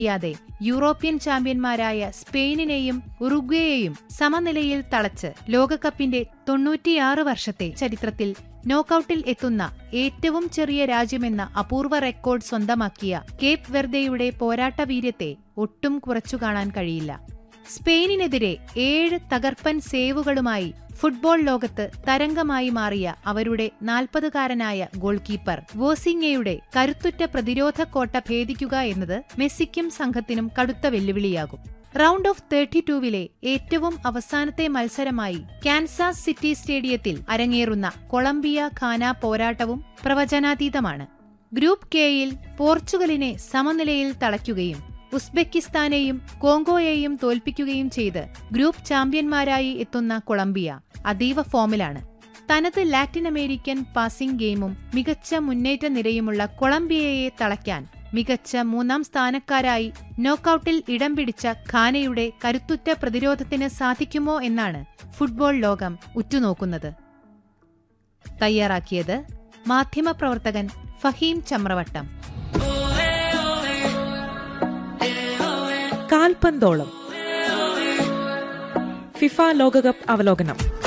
യാതെ European ചാമ്പ്യന്മാരായ സ്പെയിനിനെയും ഉറുഗ്വേയെയും സമനിലയിൽ തളച്ച് ലോകകപ്പിന്റെ തൊണ്ണൂറ്റിയാറ് വർഷത്തെ ചരിത്രത്തിൽ നോക്കൌട്ടിൽ എത്തുന്ന ഏറ്റവും ചെറിയ രാജ്യമെന്ന അപൂർവ റെക്കോർഡ് സ്വന്തമാക്കിയ കേപ്പ് വെർദെയുടെ പോരാട്ടവീര്യത്തെ ഒട്ടും കുറച്ചു കാണാൻ കഴിയില്ല സ്പെയിനിനെതിരെ ഏഴ് തകർപ്പൻ സേവുകളുമായി ഫുട്ബോൾ ലോകത്ത് തരംഗമായി മാറിയ അവരുടെ നാൽപ്പതുകാരനായ ഗോൾ കീപ്പർ വോസിങ്ങയുടെ കരുത്തുറ്റ പ്രതിരോധ കോട്ട ഭേദിക്കുക എന്നത് മെസ്സിക്കും സംഘത്തിനും കടുത്ത വെല്ലുവിളിയാകും റൗണ്ട് ഓഫ് തേർട്ടി ടൂവിലെ ഏറ്റവും അവസാനത്തെ മത്സരമായി കാൻസാസ് സിറ്റി സ്റ്റേഡിയത്തിൽ അരങ്ങേറുന്ന കൊളംബിയ ഖാന പോരാട്ടവും പ്രവചനാതീതമാണ് ഗ്രൂപ്പ് കെയിൽ പോർച്ചുഗലിനെ സമനിലയിൽ തളയ്ക്കുകയും ഉസ്ബെക്കിസ്ഥാനെയും കോങ്കോയെയും തോൽപ്പിക്കുകയും ചെയ്ത് ഗ്രൂപ്പ് ചാമ്പ്യന്മാരായി എത്തുന്ന കൊളംബിയ അതീവ ഫോമിലാണ് തനത് ലാറ്റിൻ അമേരിക്കൻ പാസിംഗ് ഗെയിമും മികച്ച മുന്നേറ്റ നിരയുമുള്ള കൊളംബിയയെ തളയ്ക്കാൻ മികച്ച മൂന്നാം സ്ഥാനക്കാരായി നോക്കൌട്ടിൽ ഇടം പിടിച്ച ഖാനയുടെ കരുത്തുറ്റ പ്രതിരോധത്തിന് സാധിക്കുമോ എന്നാണ് ഫുട്ബോൾ ലോകം ഉറ്റുനോക്കുന്നത് തയ്യാറാക്കിയത് മാധ്യമപ്രവർത്തകൻ ഫഹീം ചമ്രവട്ടം കാൽപന്തോളം ഫിഫ ലോകകപ്പ് അവലോകനം